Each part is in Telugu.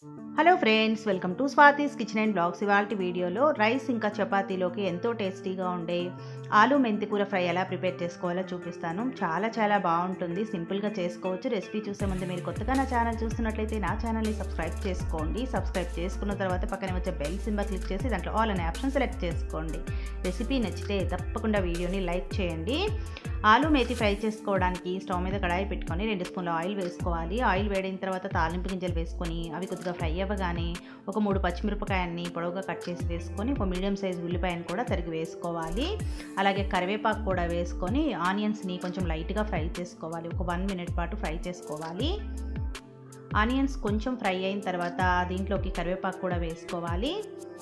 hello friends welcome to Swathi's kitchen and blogs ఇవాళ వీడియోలో రైస్ ఇంకా చపాతీలోకి ఎంతో టేస్టీగా ఉండే ఆలు మెంతి కూర ఫ్రై ఎలా ప్రిపేర్ చేసుకోవాలో చూపిస్తాను చాలా చాలా బాగుంటుంది సింపుల్గా చేసుకోవచ్చు రెసిపీ చూసే ముందు మీరు కొత్తగా నా ఛానల్ చూస్తున్నట్లయితే నా ఛానల్ని సబ్స్క్రైబ్ చేసుకోండి సబ్స్క్రైబ్ చేసుకున్న తర్వాత పక్కనే వచ్చే బెల్ సింబల్ క్లిక్ చేసి దాంట్లో ఆల్ అనే ఆప్షన్ సెలెక్ట్ చేసుకోండి రెసిపీ నచ్చితే తప్పకుండా వీడియోని లైక్ చేయండి ఆలు మేతి ఫ్రై చేసుకోవడానికి స్టవ్ మీద కడాయి పెట్టుకొని రెండు స్పూన్ల ఆయిల్ వేసుకోవాలి ఆయిల్ వేడిన తర్వాత తాలింపు గింజలు వేసుకొని అవి కొద్దిగా ఫ్రై అవ్వగానే ఒక మూడు పచ్చిమిరపకాయన్ని పొడవుగా కట్ చేసి వేసుకొని ఒక మీడియం సైజ్ ఉల్లిపాయను కూడా తరిగి వేసుకోవాలి అలాగే కరివేపాకు కూడా వేసుకొని ఆనియన్స్ని కొంచెం లైట్గా ఫ్రై చేసుకోవాలి ఒక వన్ మినిట్ పాటు ఫ్రై చేసుకోవాలి ఆనియన్స్ కొంచెం ఫ్రై అయిన తర్వాత దీంట్లోకి కరివేపాకు కూడా వేసుకోవాలి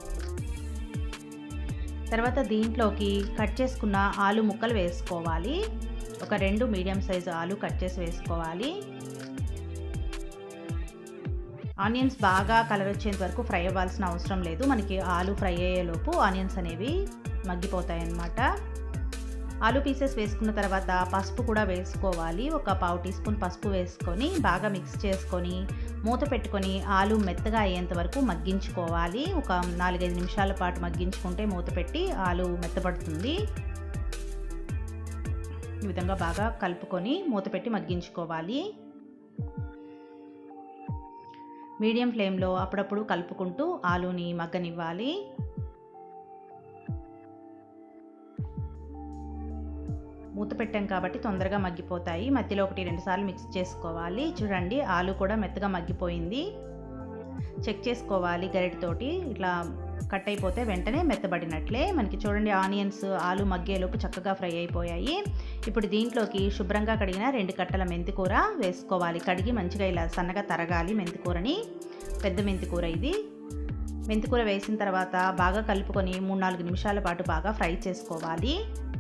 తర్వాత దీంట్లోకి కట్ చేసుకున్న ఆలు ముక్కలు వేసుకోవాలి ఒక రెండు మీడియం సైజు ఆలు కట్ చేసి వేసుకోవాలి ఆనియన్స్ బాగా కలర్ వచ్చేంత వరకు ఫ్రై అవ్వాల్సిన అవసరం లేదు మనకి ఆలు ఫ్రై అయ్యేలోపు ఆనియన్స్ అనేవి మగ్గిపోతాయి అన్నమాట ఆలు పీసెస్ వేసుకున్న తర్వాత పసుపు కూడా వేసుకోవాలి ఒక పావు టీ స్పూన్ పసుపు వేసుకొని బాగా మిక్స్ చేసుకొని మూత పెట్టుకొని ఆలు మెత్తగా అయ్యేంత వరకు మగ్గించుకోవాలి ఒక నాలుగైదు నిమిషాల పాటు మగ్గించుకుంటే మూత పెట్టి ఆలు మెత్తపడుతుంది ఈ విధంగా బాగా కలుపుకొని మూత పెట్టి మగ్గించుకోవాలి మీడియం ఫ్లేమ్లో అప్పుడప్పుడు కలుపుకుంటూ ఆలుని మగ్గనివ్వాలి మూత పెట్టాం కాబట్టి తొందరగా మగ్గిపోతాయి మధ్యలో ఒకటి రెండు సార్లు మిక్స్ చేసుకోవాలి చూడండి ఆలు కూడా మెత్తగా మగ్గిపోయింది చెక్ చేసుకోవాలి గరిటతోటి ఇట్లా కట్ అయిపోతే వెంటనే మెత్తబడినట్లే మనకి చూడండి ఆనియన్స్ ఆలు మగ్గేలోపు చక్కగా ఫ్రై అయిపోయాయి ఇప్పుడు దీంట్లోకి శుభ్రంగా కడిగిన రెండు కట్టల మెంతికూర వేసుకోవాలి కడిగి మంచిగా ఇలా సన్నగా తరగాలి మెంతికూరని పెద్ద మెంతికూర ఇది మెంతికూర వేసిన తర్వాత బాగా కలుపుకొని మూడు నాలుగు నిమిషాల పాటు బాగా ఫ్రై చేసుకోవాలి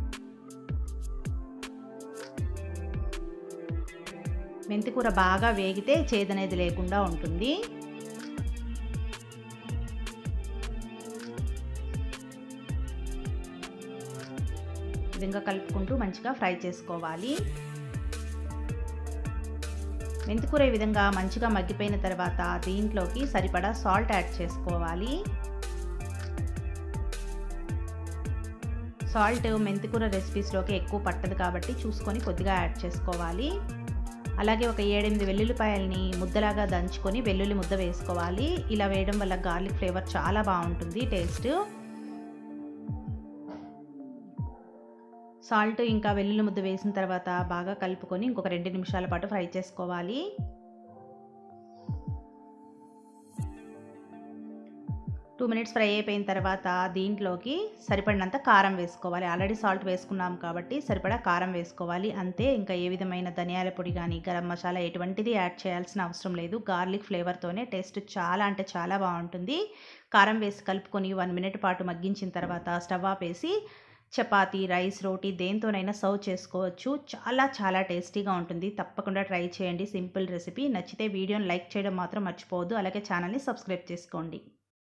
మెంతికూర బాగా వేగితే చేదనేది లేకుండా ఉంటుంది విధంగా కలుపుకుంటూ మంచిగా ఫ్రై చేసుకోవాలి మెంతికూర ఈ విధంగా మంచిగా మగ్గిపోయిన తర్వాత దీంట్లోకి సరిపడా సాల్ట్ యాడ్ చేసుకోవాలి సాల్ట్ మెంతికూర రెసిపీస్లోకి ఎక్కువ పట్టదు కాబట్టి చూసుకొని కొద్దిగా యాడ్ చేసుకోవాలి అలాగే ఒక ఏడెనిమిది వెల్లుల్లిపాయల్ని ముద్దలాగా దంచుకొని వెల్లుల్లి ముద్ద వేసుకోవాలి ఇలా వేయడం వల్ల గార్లిక్ ఫ్లేవర్ చాలా బాగుంటుంది టేస్ట్ సాల్ట్ ఇంకా వెల్లుల్లి ముద్ద వేసిన తర్వాత బాగా కలుపుకొని ఇంకొక రెండు నిమిషాల పాటు ఫ్రై చేసుకోవాలి టూ మినిట్స్ ఫ్రై అయిపోయిన తర్వాత దీంట్లోకి సరిపడినంత కారం వేసుకోవాలి ఆల్రెడీ సాల్ట్ వేసుకున్నాం కాబట్టి సరిపడా కారం వేసుకోవాలి అంతే ఇంకా ఏ విధమైన ధనియాల పొడి కానీ గరం మసాలా ఎటువంటిది యాడ్ చేయాల్సిన అవసరం లేదు గార్లిక్ ఫ్లేవర్తోనే టేస్ట్ చాలా అంటే చాలా బాగుంటుంది కారం వేసి కలుపుకొని వన్ మినిట్ పాటు మగ్గించిన తర్వాత స్టవ్ ఆపేసి చపాతీ రైస్ రోటీ దేంతోనైనా సర్వ్ చేసుకోవచ్చు చాలా చాలా టేస్టీగా ఉంటుంది తప్పకుండా ట్రై చేయండి సింపుల్ రెసిపీ నచ్చితే వీడియోని లైక్ చేయడం మాత్రం మర్చిపోవద్దు అలాగే ఛానల్ని సబ్స్క్రైబ్ చేసుకోండి